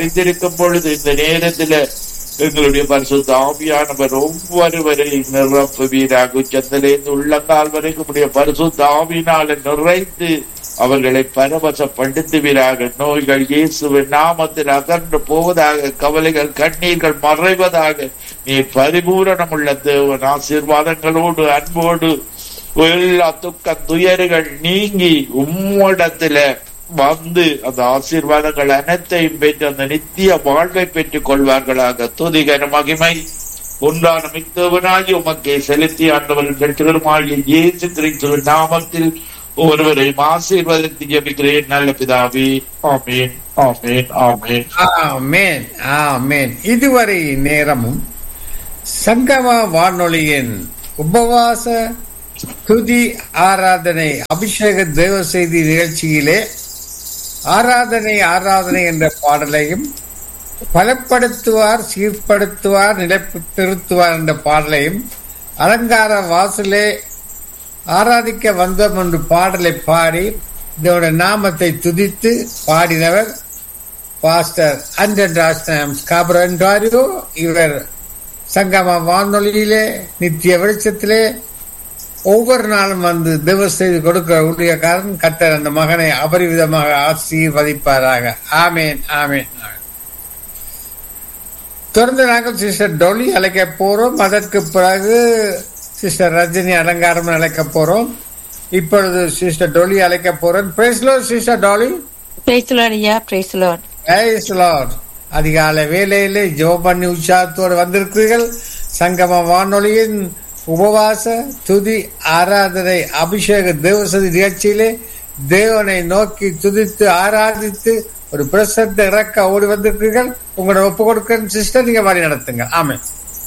அறிந்திருக்கும் பொழுது இந்த நேரத்துல எங்களுடைய பரிசுத்த ஆவியானவர் ஒவ்வொருவரையும் நிரப்புவீராக உச்சத்திலிருந்து உள்ளங்கால் வரைக்கும் உடைய பரிசுத்த ஆவியினால நிறைந்து அவர்களை பரவசப்படுத்துவீராக நோய்கள் இயேசுவின் நாமத்தில் அகன்று போவதாக கவலைகள் கண்ணீர்கள் மறைவதாக நீ பரிபூரணம் உள்ள தேவன் ஆசீர்வாதங்களோடு அன்போடு எல்லா துக்க துயர்கள் நீங்கி உம்மிடத்துல வந்து அந்த ஆசீர்வாதங்கள் அனைத்தையும் பெற்று அந்த நித்திய வாழ்வை பெற்றுக் கொள்வார்களாக துதிகர மகிமை உண்டான மித்தவனாகி உமக்கே செலுத்தி ஆண்டவர்கள் கட்டுகளுமாகிய இயேசு கிறிஸ்துவின் நாமத்தில் ஒருவரையும் ஆசீர்வாதத்தை ஜெபிக்கிறேன் நல்ல பிதாவே ஆமேன் ஆமேன் ஆமேன் ஆமென் ஆமென் இதுவரை நேரமும் சங்கம வானொலியின் உபவாச துதி ஆராதனை அபிஷேக தேவ செய்தி நிகழ்ச்சியிலே ஆராதனை ஆராதனை என்ற பாடலையும் பலப்படுத்துவார் சீர்படுத்துவார் நிலைத்திருத்துவார் என்ற பாடலையும் அலங்கார வாசலே ஆராதிக்க வந்தோம் என்று பாடலை பாடி இதோட நாமத்தை துதித்து பாடினவர் பாஸ்டர் அண்டன் ராஜ்நாம் ஸ்காபரன்டாரியோ இவர் சங்கம வானொலியிலே நித்திய வெளிச்சத்திலே ஒவ்வொரு நாளும் வந்து தேவ செய்து கொடுக்கிற ஊழியக்காரன் கத்தர் அந்த மகனை அபரிவிதமாக ஆசீர்வதிப்பாராக ஆமேன் ஆமேன் ஆமேன். தொடர்ந்து நாங்கள் சிஸ்டர் டொலி அழைக்க போறோம் அதற்கு பிறகு சிஸ்டர் ரஜினி அலங்காரம் அழைக்க போறோம் இப்பொழுது சிஸ்டர் டொலி அழைக்க போறோம் பேசலோ சிஸ்டர் டொலி பிரைஸ் லார்ட் ஐயா பிரைஸ் லார்ட் Praise Lord. அதிகாலை வேலையிலே ஜெபம் பண்ணி உற்சாகத்தோடு வந்திருக்கிறீர்கள் சங்கம வானொலியின் உபவாச துதி ஆராதனை அபிஷேக தேவசதி நிகழ்ச்சியிலே தேவனை நோக்கி துதித்து ஆராதித்து ஒரு பிரசத்தை இறக்க ஓடி வந்திருக்கிறீர்கள் உங்களோட ஒப்பு கொடுக்கிற சிஸ்டர் நீங்க வழி நடத்துங்க ஆமென்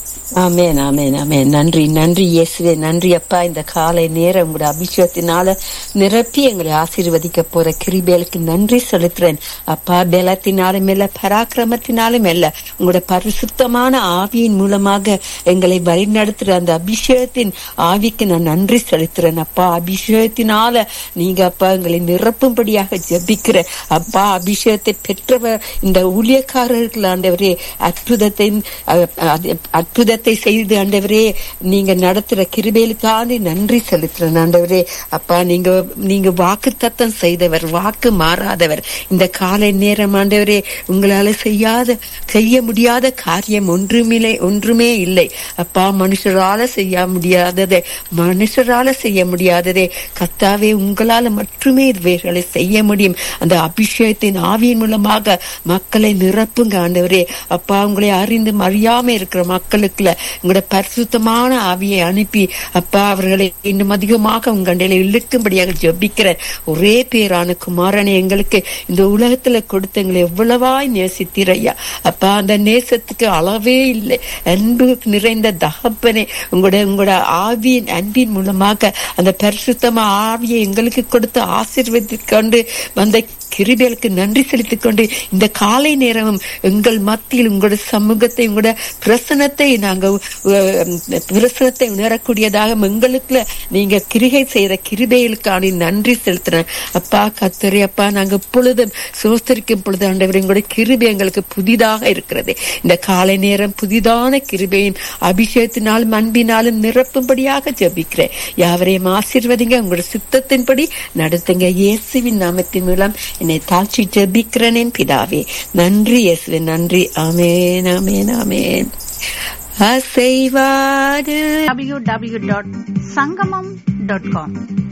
ஆமென் ஆமென் ஆமென் நன்றி நன்றி இயேசுவே நன்றி அப்பா இந்த காலை நேரம் உங்களுடைய அபிஷேகத்தினால நிரப்பி எங்களை ஆசீர்வதிக்க போற கிருபேலுக்கு நன்றி செலுத்துறேன் அப்பா பலத்தினாலும் இல்ல பராக்கிரமத்தினாலும் இல்ல உங்களோட பரிசுத்தமான ஆவியின் மூலமாக எங்களை வழிநடத்துற அந்த அபிஷேகத்தின் ஆவிக்கு நான் நன்றி செலுத்துறேன் அப்பா அபிஷேகத்தினால நீங்க அப்பா எங்களை நிரப்பும்படியாக ஜெபிக்கிற அப்பா அபிஷேகத்தை பெற்றவர் இந்த ஊழியக்காரர்கள் ஆண்டவரே அற்புதத்தை அஹ், அது- அற்புதத்தை செய்து ஆண்டவரே நீங்க நடத்துற கிருபேலுக்காண்டி நன்றி செலுத்துறேன் ஆண்டவரே அப்பா நீங்க நீங்க வாக்கு தத்தம் செய்தவர் வாக்கு மாறாதவர் இந்த காலை நேரம் ஆண்டவரே உங்களால செய்யாத செய்ய முடியாத காரியம் ஒன்றுமில்லை ஒன்றுமே இல்லை அப்பா மனுஷரால செய்ய முடியாததை மனுஷரால செய்ய முடியாததே கத்தாவே உங்களால மட்டுமே இவைகளை செய்ய முடியும் அந்த அபிஷேகத்தின் ஆவியின் மூலமாக மக்களை நிரப்புங்க ஆண்டவரே அப்பா உங்களை அறிந்து அறியாம இருக்கிற மக்களுக்குள்ள உங்களோட பரிசுத்தமான ஆவியை அனுப்பி அப்பா அவர்களை இன்னும் அதிகமாக உங்க அண்டையில இழுக்கும்படியாக ஜெபிக்கிற ஒரே பேரான குமாரனை எங்களுக்கு இந்த உலகத்துல கொடுத்து எங்களை எவ்வளவாய் நேசித்தீரையா அப்பா அந்த நேசத்துக்கு அளவே இல்லை அன்பு நிறைந்த தகப்பனே உங்களோட உங்களோட ஆவியின் அன்பின் மூலமாக அந்த பரிசுத்தமா ஆவியை எங்களுக்கு கொடுத்து ஆசீர்வதித்துக் கொண்டு வந்த கிருபேலுக்கு நன்றி செலுத்திக் கொண்டு இந்த காலை நேரமும் எங்கள் மத்தியில் உங்களோட சமூகத்தை உங்களோட பிரசனத்தை நாங்க அஹ், பிரசனத்தை உணரக்கூடியதாக எங்களுக்குள்ள நீங்க கிரிகை செய்யற கிருபைகளுக்கான நன்றி செலுத்துறேன் அப்பா கத்தரி அப்பா நாங்க எப்பொழுதும் சோஸ்தரிக்கும் பொழுது ஆண்டவர் எங்களுடைய கிருபை எங்களுக்கு புதிதாக இருக்கிறது இந்த காலை நேரம் புதிதான கிருபையும் அபிஷேகத்தினாலும் அன்பினாலும் நிரப்பும்படியாக ஜெபிக்கிறேன் யாவரையும் ஆசீர்வதிங்க உங்களோட சித்தத்தின்படி நடத்துங்க இயேசுவின் நாமத்தின் மூலம் என்னை தாழ்ச்சி ஜெபிக்கிறேன் பிதாவே நன்றி இயேசுவே நன்றி ஆமேன் ஆமேன் ஆமேன் அசைவாடு www.sangamam.com